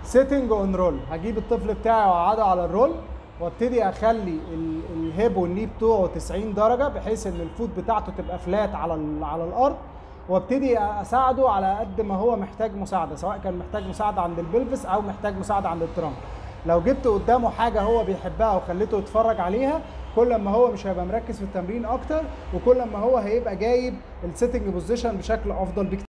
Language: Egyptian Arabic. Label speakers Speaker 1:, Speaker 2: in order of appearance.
Speaker 1: سيتنج اون رول هجيب الطفل بتاعي واقعده على الرول وابتدي اخلي ال- الهيب والني بتوعه 90 درجه بحيث ان الفوت بتاعته تبقى فلات على ال- على الارض وابتدي اساعده على قد ما هو محتاج مساعده سواء كان محتاج مساعده عند البلفس او محتاج مساعده عند الترامب لو جبت قدامه حاجه هو بيحبها وخليته يتفرج عليها كل ما هو مش هيبقى مركز في التمرين اكتر وكل ما هو هيبقى جايب السيتنج بوزيشن بشكل افضل بكتير